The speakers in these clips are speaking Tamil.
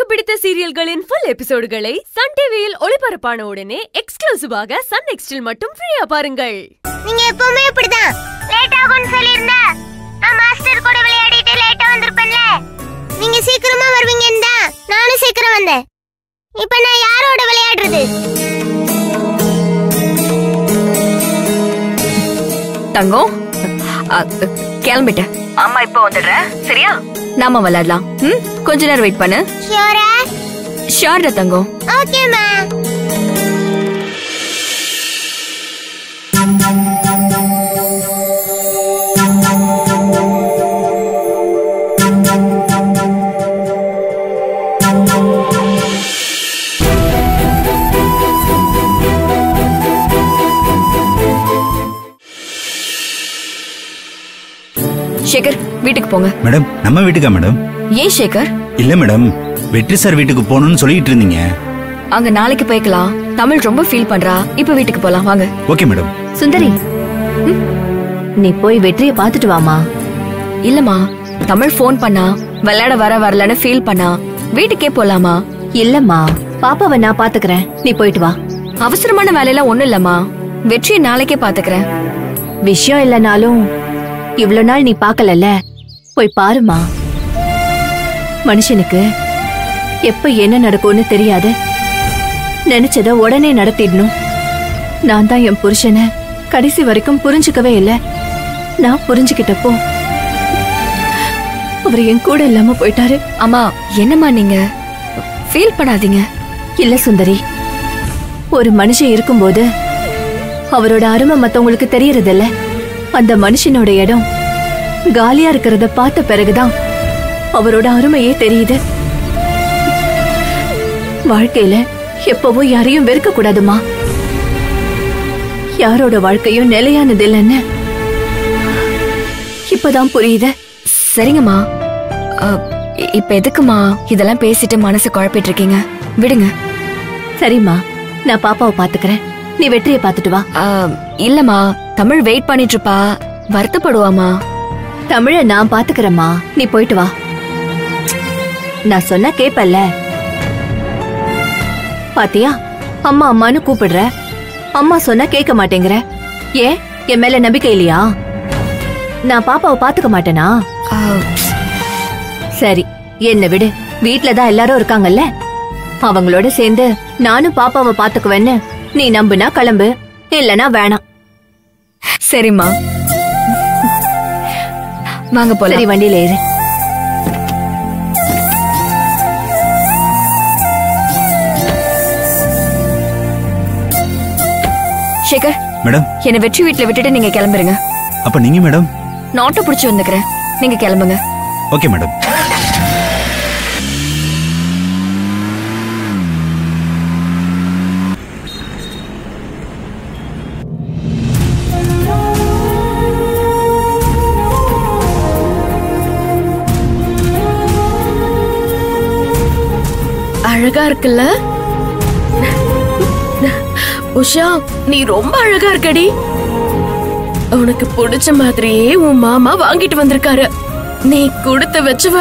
பிடித்த சீரியல்களின் ஃபுல் எபிசோடுகளை சன் டிவியில் ஒளிபரப்பான உடனே எக்ஸ்க்ளூசிவாக சன் நெக்ஸ்டில் மட்டும் ஃப்ரீயா பாருங்கள் நீங்க எப்பவுமே இப்படிதான் லேட் ஆகும்னு சொல்லிருந்தா நான் மாஸ்டர் கூட விளையாடிட்டு லேட்டா வந்திருப்பேன்ல நீங்க சீக்கிரமா வருவீங்கன்னு தான் நானும் சீக்கிரம் வந்தேன் இப்ப நான் யாரோட விளையாடுறது தங்கம் அ, கிளம்பிட்டேன் அம்மா இப்ப வந்துடுறேன் சரியா நாம விளையாடலாம் ம் கொஞ்ச நேரம் வெயிட் பண்ணு ஷியோரா ஷார்டா தங்கம் ஓகேம்மா சேகர் வீட்டுக்கு போங்க மேடம் நம்ம வீட்டுக்கா மேடம் ஏன் சேகர் இல்ல மேடம் வெற்றி சார் வீட்டுக்கு போகணும்னு சொல்லிட்டு இருந்தீங்க அங்க நாளைக்கு போய்க்கலாம் தமிழ் ரொம்ப ஃபீல் பண்றா இப்ப வீட்டுக்கு போலாம் வாங்க ஓகே மேடம் சுந்தரி ம், நீ போய் வெற்றியை பார்த்துட்டு வாமா இல்லம்மா தமிழ் ஃபோன் பண்ணா விளையாட வர வரலன்னு ஃபீல் பண்ணா வீட்டுக்கே போலாமா இல்லம்மா பாப்பாவை நான் பாத்துக்கறேன் நீ போயிட்டு வா அவசரமான வேலையெல்லாம் ஒண்ணும் இல்லம்மா வெற்றியை நாளைக்கே பாத்துக்கிறேன் விஷயம் இல்லனாலும் இவ்வளவு நாள் நீ பார்க்கலல்ல போய் பாருமா மனுஷனுக்கு எப்ப என்ன நடக்கும்னு தெரியாது நினைச்சத உடனே நடத்திடணும் நான் தான் என் புருஷனை கடைசி வரைக்கும் புரிஞ்சுக்கவே இல்ல நான் புரிஞ்சுக்கிட்டப்போ அவர் என் கூட இல்லாம போயிட்டாரு அம்மா என்னம்மா நீங்க ஃபீல் பண்ணாதீங்க இல்ல சுந்தரி ஒரு மனுஷன் இருக்கும்போது அவரோட அருமை மத்தவங்களுக்கு தெரியறதில்ல அந்த மனுஷனோட இடம் காலியா இருக்கிறத பார்த்த பிறகுதான் அவரோட அருமையே தெரியுது வாழ்க்கையில எப்பவும் யாரையும் வெறுக்க கூடாதுமா யாரோட வாழ்க்கையும் நிலையானது இல்லைன்னு இப்பதான் புரியுது சரிங்கம்மா அ, இ- இப்ப எதுக்குமா இதெல்லாம் பேசிட்டு மனசு குழப்பிட்டு இருக்கீங்க விடுங்க சரிம்மா நான் பாப்பாவை பாத்துக்கறேன் நீ வெற்றியை பாத்துட்டு வா அ, இல்லம்மா தமிழ் வெயிட் பண்ணிட்டு இருப்பா வருத்தப்படுவாமா தமிழ நான் பாத்துக்கறேம்மா நீ போயிட்டு வா நான் சொன்னா கேப்பல்ல பாத்தியா அம்மா அம்மான்னு கூப்பிடுற அம்மா சொன்னா கேட்க மாட்டேங்கிற ஏன் என் மேல நம்பிக்கை இல்லையா நான் பாப்பாவை பாத்துக்க மாட்டேனா அ, சரி என்ன விடு வீட்ல தான் எல்லாரும் இருக்காங்கல்ல அவங்களோட சேர்ந்து நானும் பாப்பாவை பாத்துக்குவேன்னு நீ நம்புனா கிளம்பு இல்லனா வேணாம் சரிம்மா வாங்க சரி போலாம் வண்டியில ஏறு சேகர் மேடம் என்ன வெற்றி வீட்ல விட்டுட்டு நீங்க கிளம்புறீங்க அப்ப நீங்க மேடம் நான் ஆட்டோ பிடிச்சு வந்துக்கிறேன் நீங்க கிளம்புங்க ஓகே மேடம் அழகா இருக்குல்ல உஷா நீ ரொம்ப அழகா இருக்கடி உனக்கு பிடிச்ச மாதிரியே உன் மாமா வாங்கிட்டு வந்திருக்காரு நீ கொடுத்து வச்சுவ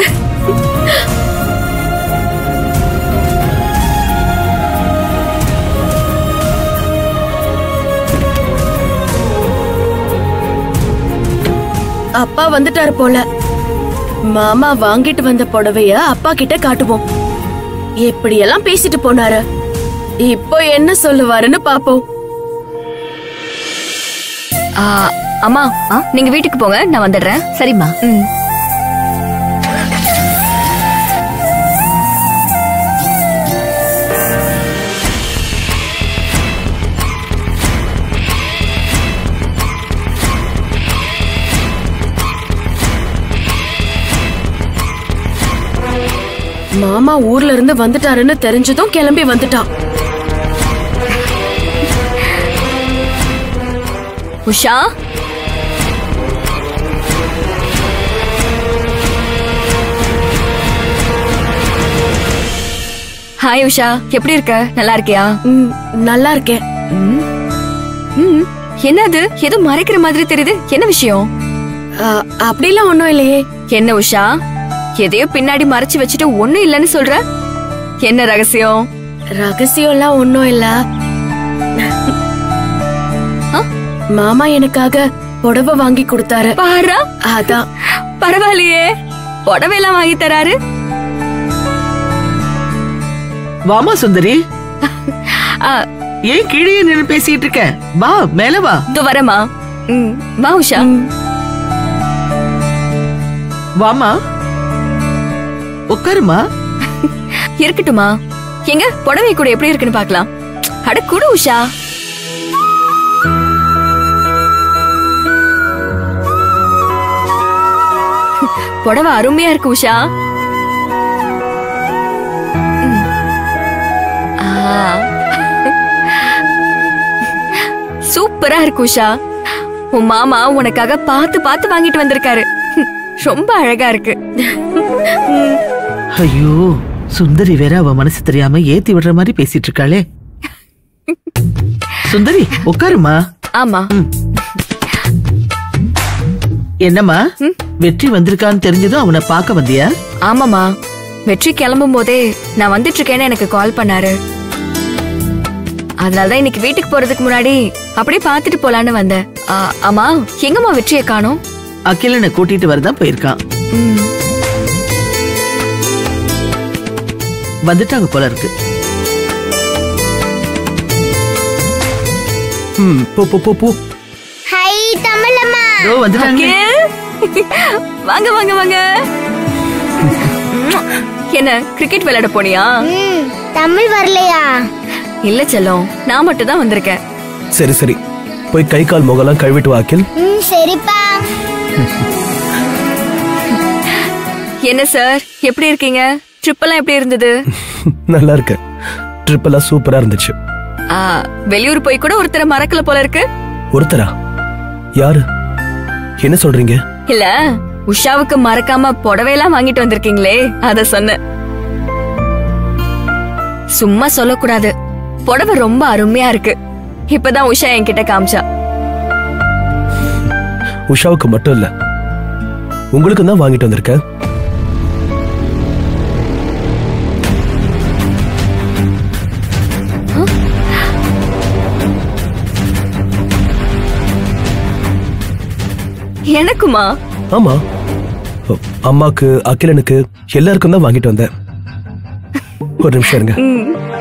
அப்பா வந்துட்டாரு போல மாமா வாங்கிட்டு வந்த புடவைய அப்பா கிட்ட காட்டுவோம் எப்படியெல்லாம் பேசிட்டு போனாரு இப்போ என்ன சொல்லுவாருன்னு பாப்போம் ஆ, அம்மா நீங்க வீட்டுக்கு போங்க நான் வந்துடுறேன் சரிம்மா ம் மாமா ஊர்ல இருந்து வந்துட்டாருன்னு தெரிஞ்சதும் கிளம்பி வந்துட்டான் உஷா ஹாய் உஷா எப்படி இருக்க நல்லா இருக்கியா ம், நல்லா இருக்கேன் ம். ம். என்னது ஏதோ மறைக்கிற மாதிரி தெரியுது என்ன விஷயம் ஆ, அப்படிலாம் ஒண்ணும் இல்லையே என்ன உஷா எதையோ பின்னாடி மறைச்சு வச்சுட்டு ஒண்ணும் இல்லைன்னு சொல்ற என்ன ரகசியம் ரகசியம்லாம் ஒண்ணும் இல்ல மாமா எனக்காக புடவை வாங்கி கொடுத்தாரு பாரா அதான் பரவாயில்லையே புடவையெல்லாம் வாங்கி தராரு வாமா சுந்தரி ஆ, ஏன் கீழே நின்று பேசிட்டு இருக்க வா மேல வா இதோ வரமா ம் வா உஷா வாமா உட்காருமா இருக்கட்டுமா எங்க புடவை கூட எப்படி இருக்குன்னு பார்க்கலாம் அட குடு உஷா புடவை அருமையா இருக்கு உஷா ம். ஆ. சூப்பரா இருக்கு உஷா உன் மாமா உனக்காக பார்த்து பார்த்து வாங்கிட்டு வந்திருக்காரு ரொம்ப அழகா இருக்கு ஐயோ சுந்தரி வேற அவ மனசு தெரியாம ஏத்தி விடுற மாதிரி பேசிட்டு இருக்காளே சுந்தரி உட்காருமா ஆமா என்னம்மா வெற்றி வந்திருக்கான்னு தெரிஞ்சதும் அவனை பார்க்க வந்தியா ஆமாமா வெற்றி கிளம்பும் போதே நான் வந்துட்டு இருக்கேன்னு எனக்கு கால் பண்ணாரு அதனாலதான் இன்னைக்கு வீட்டுக்கு போறதுக்கு முன்னாடி அப்படியே பார்த்துட்டு போலான்னு வந்தேன் ஆ, ஆமா எங்கம்மா வெற்றியை காணோம் அகிலனை கூட்டிட்டு வரதான் போயிருக்கான் ம், வந்துட்டாங்க போல இருக்கு ம் போ போ போ போ ஹை தமிழம்மா இதோ வந்துட்டாங்க கே. வாங்க வாங்க வாங்க என்ன கிரிக்கெட் விளையாட போனியா ம் தமிழ் வரலையா இல்ல செல்லம் நான் மட்டும் தான் வந்திருக்கேன் சரி சரி போய் கை கால் முகம்லாம் கழுவிட்டு வா அகில் ம் சரிப்பா என்ன சார் எப்படி இருக்கீங்க ட்ரிப் எல்லாம் எப்படி இருந்தது நல்லா இருக்கு ட்ரிப் எல்லாம் சூப்பரா இருந்துச்சு ஆ, வெளியூர் போய் கூட ஒருத்தரை மறக்கல போல இருக்கு ஒருத்தரா யாரு என்ன சொல்றீங்க இல்ல உஷாவுக்கு மறக்காம புடவையெல்லாம் வாங்கிட்டு வந்திருக்கீங்களே அத சொன்னேன் சும்மா சொல்லக்கூடாது புடவை ரொம்ப அருமையா இருக்கு இப்பதான் உஷா என்கிட்ட காமிச்சா உஷாவுக்கு மட்டும் இல்ல உங்களுக்கு தான் வாங்கிட்டு வந்திருக்கேன் எனக்குமா ஆமா அ, அம்மாக்கு அகிலனுக்கு எல்லாருக்கும் தான் வாங்கிட்டு வந்தேன் ஒரு நிமிஷம் இருங்க ம்.